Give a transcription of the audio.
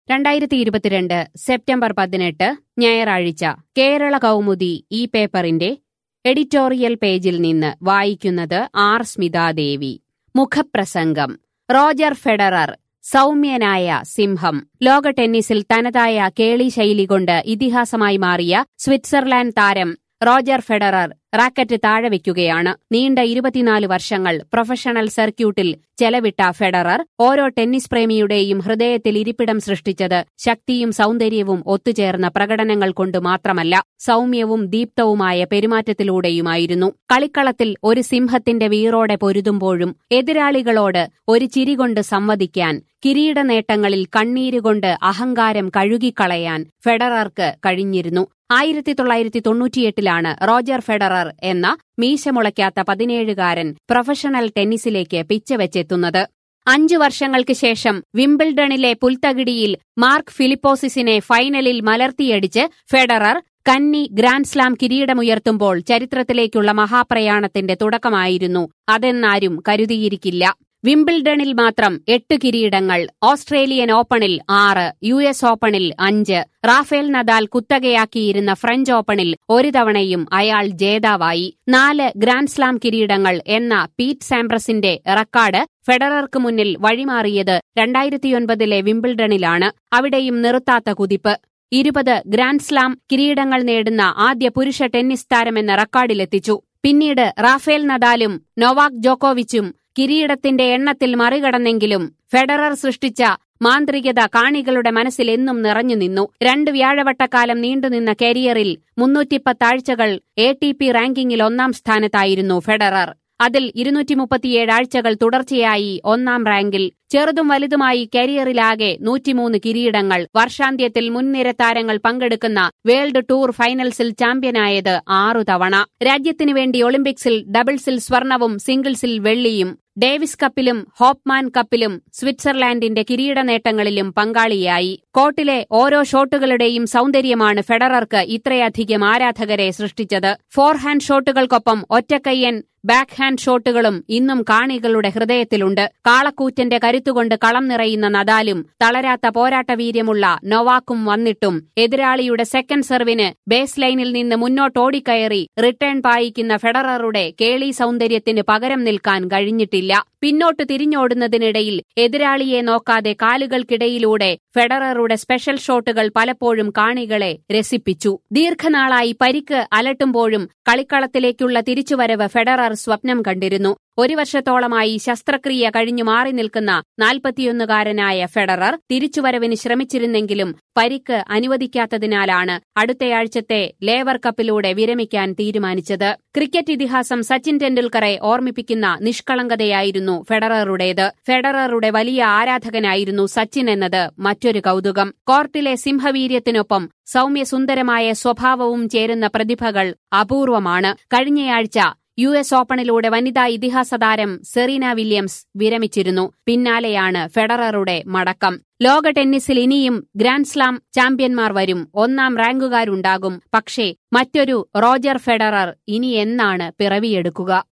രണ്ടായിരത്തി ഇരുപത്തിരണ്ട് സെപ്റ്റംബർ പതിനെട്ട് ഞായറാഴ്ച കേരള കൗമുദി ഈ പേപ്പറിന്റെ എഡിറ്റോറിയൽ പേജിൽ നിന്ന് വായിക്കുന്നത് ആർ സ്മിതാദേവി മുഖപ്രസംഗം റോജർ ഫെഡറർ സൗമ്യനായ സിംഹം ലോക ടെന്നീസിൽ തനതായ കേളി ശൈലി കൊണ്ട് ഇതിഹാസമായി മാറിയ സ്വിറ്റ്സർലാൻഡ് താരം റോജർ ഫെഡറർ റാക്കറ്റ് താഴെ വയ്ക്കുകയാണ് നീണ്ട ഇരുപത്തിനാല് വർഷങ്ങൾ പ്രൊഫഷണൽ സർക്യൂട്ടിൽ ചെലവിട്ട ഫെഡറർ ഓരോ ടെന്നീസ് പ്രേമിയുടെയും ഹൃദയത്തിൽ ഇരിപ്പിടം സൃഷ്ടിച്ചത് ശക്തിയും സൗന്ദര്യവും ഒത്തുചേർന്ന പ്രകടനങ്ങൾ കൊണ്ട് മാത്രമല്ല സൗമ്യവും ദീപ്തവുമായ പെരുമാറ്റത്തിലൂടെയുമായിരുന്നു കളിക്കളത്തിൽ ഒരു സിംഹത്തിന്റെ വീറോടെ പൊരുതുമ്പോഴും എതിരാളികളോട് ഒരു ചിരി കൊണ്ട് സംവദിക്കാൻ കിരീട നേട്ടങ്ങളിൽ കണ്ണീരുകൊണ്ട് അഹങ്കാരം കഴുകിക്കളയാൻ ഫെഡറർക്ക് കഴിഞ്ഞിരുന്നു ആയിരത്തി തൊള്ളായിരത്തി തൊണ്ണൂറ്റിയെട്ടിലാണ് റോജർ ഫെഡറർ എന്ന മീശമുളയ്ക്കാത്ത പതിനേഴുകാരൻ പ്രൊഫഷണൽ ടെന്നീസിലേക്ക് പിച്ചവെച്ചെത്തുന്നത് അഞ്ചു വർഷങ്ങൾക്ക് ശേഷം വിംബിൾഡണിലെ പുൽത്തകിടിയിൽ മാർക്ക് ഫിലിപ്പോസിസിനെ ഫൈനലിൽ മലർത്തിയടിച്ച് ഫെഡറർ കന്നി ഗ്രാൻഡ്സ്ലാം കിരീടമുയർത്തുമ്പോൾ ചരിത്രത്തിലേക്കുള്ള മഹാപ്രയാണത്തിന്റെ തുടക്കമായിരുന്നു അതെന്നാരും കരുതിയിരിക്കില്ല വിംബിൾഡണിൽ മാത്രം എട്ട് കിരീടങ്ങൾ ഓസ്ട്രേലിയൻ ഓപ്പണിൽ ആറ് യു എസ് ഓപ്പണിൽ അഞ്ച് റാഫേൽ നദാൽ കുത്തകയാക്കിയിരുന്ന ഫ്രഞ്ച് ഓപ്പണിൽ ഒരു തവണയും അയാൾ ജേതാവായി നാല് ഗ്രാൻഡ്സ്ലാം കിരീടങ്ങൾ എന്ന പീറ്റ് സാംപ്രസിന്റെ റെക്കോർഡ് ഫെഡറർക്ക് മുന്നിൽ വഴിമാറിയത് രണ്ടായിരത്തിയൊൻപതിലെ വിംബിൾഡണിലാണ് അവിടെയും നിർത്താത്ത കുതിപ്പ് ഇരുപത് ഗ്രാൻഡ്സ്ലാം കിരീടങ്ങൾ നേടുന്ന ആദ്യ പുരുഷ ടെന്നീസ് താരമെന്ന റെക്കോർഡിലെത്തിച്ചു പിന്നീട് റാഫേൽ നദാലും നൊവാക് ജോക്കോവിച്ചും കിരീടത്തിന്റെ എണ്ണത്തിൽ മറികടന്നെങ്കിലും ഫെഡറർ സൃഷ്ടിച്ച മാന്ത്രികത കാണികളുടെ മനസ്സിൽ എന്നും നിറഞ്ഞു നിന്നു രണ്ട് വ്യാഴവട്ടക്കാലം നീണ്ടുനിന്ന കരിയറിൽ മുന്നൂറ്റിപ്പത്ത് ആഴ്ചകൾ എ ടി പി റാങ്കിങ്ങിൽ ഒന്നാം സ്ഥാനത്തായിരുന്നു ഫെഡറർ അതിൽ ഇരുന്നൂറ്റി മുപ്പത്തിയേഴ് ആഴ്ചകൾ തുടർച്ചയായി ഒന്നാം റാങ്കിൽ ചെറുതും വലുതുമായി കരിയറിലാകെ നൂറ്റിമൂന്ന് കിരീടങ്ങൾ വർഷാന്ത്യത്തിൽ മുൻനിര താരങ്ങൾ പങ്കെടുക്കുന്ന വേൾഡ് ടൂർ ഫൈനൽസിൽ ചാമ്പ്യനായത് ആറു തവണ രാജ്യത്തിനു വേണ്ടി ഒളിമ്പിക്സിൽ ഡബിൾസിൽ സ്വർണവും സിംഗിൾസിൽ വെള്ളിയും ഡേവിസ് കപ്പിലും ഹോപ്പ്മാൻ കപ്പിലും സ്വിറ്റ്സർലാൻഡിന്റെ കിരീട നേട്ടങ്ങളിലും പങ്കാളിയായി കോർട്ടിലെ ഓരോ ഷോട്ടുകളുടെയും സൗന്ദര്യമാണ് ഫെഡറർക്ക് ഇത്രയധികം ആരാധകരെ സൃഷ്ടിച്ചത് ഫോർഹാൻഡ് ഷോട്ടുകൾക്കൊപ്പം ഒറ്റക്കയ്യൻ ബാക്ക് ഹാൻഡ് ഷോട്ടുകളും ഇന്നും കാണികളുടെ ഹൃദയത്തിലുണ്ട് കാളക്കൂറ്റന്റെ കരുത്തുകൊണ്ട് കളം നിറയുന്ന നദാലും തളരാത്ത പോരാട്ടവീര്യമുള്ള നൊവാക്കും വന്നിട്ടും എതിരാളിയുടെ സെക്കൻഡ് സെർവിന് ബേസ് ലൈനിൽ നിന്ന് മുന്നോട്ടോടിക്കയറി റിട്ടേൺ പായിക്കുന്ന ഫെഡററുടെ കേളി സൗന്ദര്യത്തിന് പകരം നിൽക്കാൻ കഴിഞ്ഞിട്ടില്ല പിന്നോട്ട് തിരിഞ്ഞോടുന്നതിനിടയിൽ എതിരാളിയെ നോക്കാതെ കാലുകൾക്കിടയിലൂടെ ഫെഡററുടെ സ്പെഷ്യൽ ഷോട്ടുകൾ പലപ്പോഴും കാണികളെ രസിപ്പിച്ചു ദീർഘനാളായി പരിക്ക് അലട്ടുമ്പോഴും കളിക്കളത്തിലേക്കുള്ള തിരിച്ചുവരവ് ഫെഡറർ സ്വപ്നം കണ്ടിരുന്നു ഒരു വർഷത്തോളമായി ശസ്ത്രക്രിയ കഴിഞ്ഞു മാറി നിൽക്കുന്ന നാൽപ്പത്തിയൊന്നുകാരനായ ഫെഡറർ തിരിച്ചുവരവിന് ശ്രമിച്ചിരുന്നെങ്കിലും പരിക്ക് അനുവദിക്കാത്തതിനാലാണ് അടുത്തയാഴ്ചത്തെ ലേവർ കപ്പിലൂടെ വിരമിക്കാൻ തീരുമാനിച്ചത് ക്രിക്കറ്റ് ഇതിഹാസം സച്ചിൻ ടെണ്ടുൽക്കറെ ഓർമ്മിപ്പിക്കുന്ന നിഷ്കളങ്കതയായിരുന്നു ഫെഡററുടേത് ഫെഡററുടെ വലിയ ആരാധകനായിരുന്നു സച്ചിൻ എന്നത് മറ്റൊരു കൗതുകം കോർട്ടിലെ സിംഹവീര്യത്തിനൊപ്പം സൗമ്യസുന്ദരമായ സ്വഭാവവും ചേരുന്ന പ്രതിഭകൾ അപൂർവമാണ് കഴിഞ്ഞയാഴ്ച യു എസ് ഓപ്പണിലൂടെ വനിതാ ഇതിഹാസ താരം സെറീന വില്യംസ് വിരമിച്ചിരുന്നു പിന്നാലെയാണ് ഫെഡററുടെ മടക്കം ലോക ടെന്നീസിൽ ഇനിയും ഗ്രാൻഡ്സ്ലാം ചാമ്പ്യന്മാർ വരും ഒന്നാം റാങ്കുകാരുണ്ടാകും പക്ഷേ മറ്റൊരു റോജർ ഫെഡറർ ഇനി എന്നാണ് പിറവിയെടുക്കുക